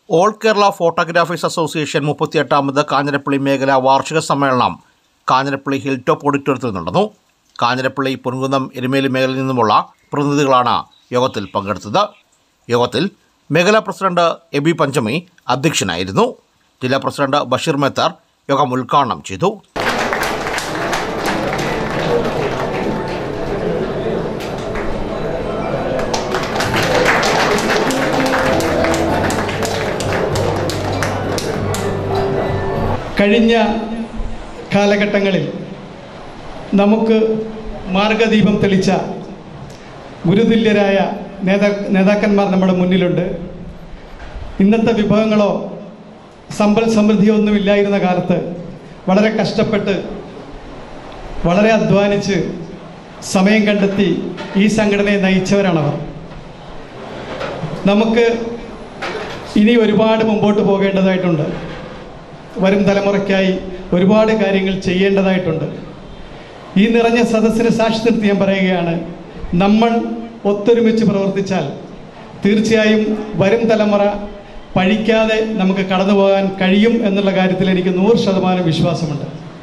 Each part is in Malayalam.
ഓൾ കേരള ഫോട്ടോഗ്രാഫേഴ്സ് അസോസിയേഷൻ മുപ്പത്തിയെട്ടാമത് കാഞ്ഞിരപ്പള്ളി മേഖല വാർഷിക സമ്മേളനം കാഞ്ഞിരപ്പള്ളി ഹിൽ ടോപ്പ് ഓഡിറ്റോറിയത്തിൽ നടന്നു കാഞ്ഞിരപ്പള്ളി പൊൻകുന്നം എരുമേലി മേഖലയിൽ നിന്നുമുള്ള പ്രതിനിധികളാണ് യോഗത്തിൽ പങ്കെടുത്തത് യോഗത്തിൽ മേഖലാ പ്രസിഡന്റ് എബി പഞ്ചമി അധ്യക്ഷനായിരുന്നു ജില്ലാ പ്രസിഡന്റ് ബഷീർ മെത്തർ യോഗം ഉദ്ഘാടനം ചെയ്തു കഴിഞ്ഞ കാലഘട്ടങ്ങളിൽ നമുക്ക് മാർഗദീപം തെളിച്ച ഗുരുതുല്യരായ നേതാ നേതാക്കന്മാർ നമ്മുടെ മുന്നിലുണ്ട് ഇന്നത്തെ വിഭവങ്ങളോ സമ്പൽ സമൃദ്ധിയോ ഒന്നുമില്ലായിരുന്ന കാലത്ത് വളരെ കഷ്ടപ്പെട്ട് വളരെ അധ്വാനിച്ച് സമയം കണ്ടെത്തി ഈ സംഘടനയെ നയിച്ചവരാണവർ നമുക്ക് ഇനി ഒരുപാട് മുമ്പോട്ട് പോകേണ്ടതായിട്ടുണ്ട് വരും തലമുറയ്ക്കായി ഒരുപാട് കാര്യങ്ങൾ ചെയ്യേണ്ടതായിട്ടുണ്ട് ഈ നിറഞ്ഞ സദസ്സിന് സാക്ഷി നിർത്തി ഞാൻ പറയുകയാണ് നമ്മൾ ഒത്തൊരുമിച്ച് പ്രവർത്തിച്ചാൽ തീർച്ചയായും വരും തലമുറ പഴിക്കാതെ നമുക്ക് കടന്നു പോകാൻ കഴിയും എന്നുള്ള കാര്യത്തിൽ എനിക്ക് നൂറ് ശതമാനം വിശ്വാസമുണ്ട്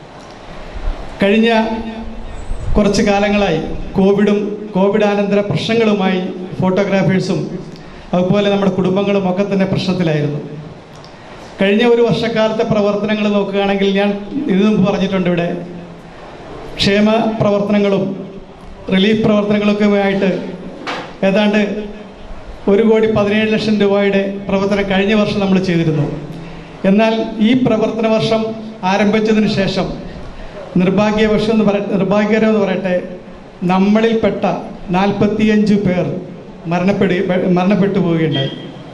കഴിഞ്ഞ കുറച്ച് കാലങ്ങളായി കോവിഡും കോവിഡാനന്തര പ്രശ്നങ്ങളുമായി ഫോട്ടോഗ്രാഫേഴ്സും അതുപോലെ നമ്മുടെ കുടുംബങ്ങളും ഒക്കെ തന്നെ പ്രശ്നത്തിലായിരുന്നു കഴിഞ്ഞ ഒരു വർഷക്കാലത്തെ പ്രവർത്തനങ്ങൾ നോക്കുകയാണെങ്കിൽ ഞാൻ ഇത് മുമ്പ് പറഞ്ഞിട്ടുണ്ട് ഇവിടെ ക്ഷേമ പ്രവർത്തനങ്ങളും റിലീഫ് പ്രവർത്തനങ്ങളൊക്കെയുമായിട്ട് ഏതാണ്ട് ഒരു കോടി പതിനേഴ് ലക്ഷം രൂപയുടെ പ്രവർത്തനം കഴിഞ്ഞ വർഷം നമ്മൾ ചെയ്തിരുന്നു എന്നാൽ ഈ പ്രവർത്തന വർഷം ആരംഭിച്ചതിന് ശേഷം നിർഭാഗ്യവശം എന്ന് പറ നിർഭാഗ്യകരം എന്ന് പറയട്ടെ നമ്മളിൽപ്പെട്ട നാൽപ്പത്തിയഞ്ച് പേർ മരണപ്പെടുക മരണപ്പെട്ടു പോവുകയുണ്ടായി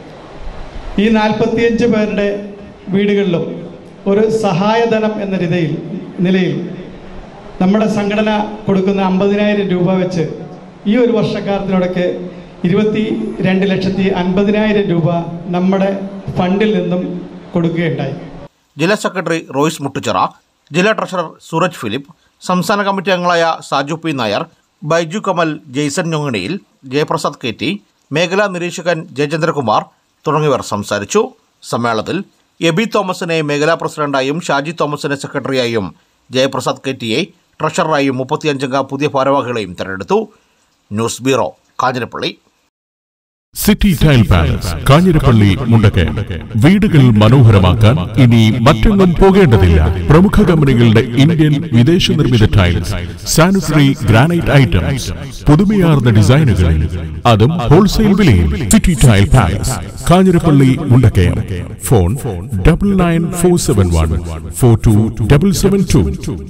ഈ നാൽപ്പത്തിയഞ്ച് പേരുടെ വീടുകളിലും ഒരു സഹായധനം എന്ന നിലയിൽ നിലയിൽ നമ്മുടെ സംഘടന കൊടുക്കുന്ന അമ്പതിനായിരം രൂപ വെച്ച് ഈ ഒരു വർഷക്കാലത്തിനോടൊക്കെ ഇരുപത്തി രണ്ട് ലക്ഷത്തി അൻപതിനായിരം രൂപ നമ്മുടെ ഫണ്ടിൽ നിന്നും കൊടുക്കുകയുണ്ടായി ജില്ലാ സെക്രട്ടറി റോയ്സ് മുട്ടുച്ചിറ ജില്ലാ ട്രഷറർ സൂരജ് ഫിലിപ്പ് സംസ്ഥാന കമ്മിറ്റി അംഗങ്ങളായ സാജു പി നായർ ബൈജു കമൽ ജെയ്സൺ ഞൊങ്ങണിയിൽ ജയപ്രസാദ് കെ ടി മേഖലാ നിരീക്ഷകൻ ജയചന്ദ്രകുമാർ തുടങ്ങിയവർ സംസാരിച്ചു സമ്മേളനത്തിൽ എബി തോമസിനെ മേഖലാ പ്രസിഡന്റായും ഷാജി തോമസിനെ സെക്രട്ടറിയായും ജയപ്രസാദ് കെ ടിയെ ട്രഷററായും മുപ്പത്തിയഞ്ചംഗ പുതിയ ഭാരവാഹികളെയും തെരഞ്ഞെടുത്തു news bureau Kanjirappally city tile palace Kanjirappally Mundakkayam വീടുകൾ മനോഹരമാക്കാൻ ഇനി മറ്റെങ്ങും പോകേണ്ടതില്ല പ്രമുഖ കമ്പനികളുടെ ഇന്ത്യൻ വിദേശ നിർമ്മിത ടൈൽസ് സാനിറ്ററി ഗ്രാനൈറ്റ് ഐറ്റംസ് പുതുമയാർന്ന ഡിസൈനുകളിൽ അതും ഹോൾസെയിൽ വിലയിൽ city tile palace Kanjirappally Mundakkayam phone double nine four seven one four two double seven to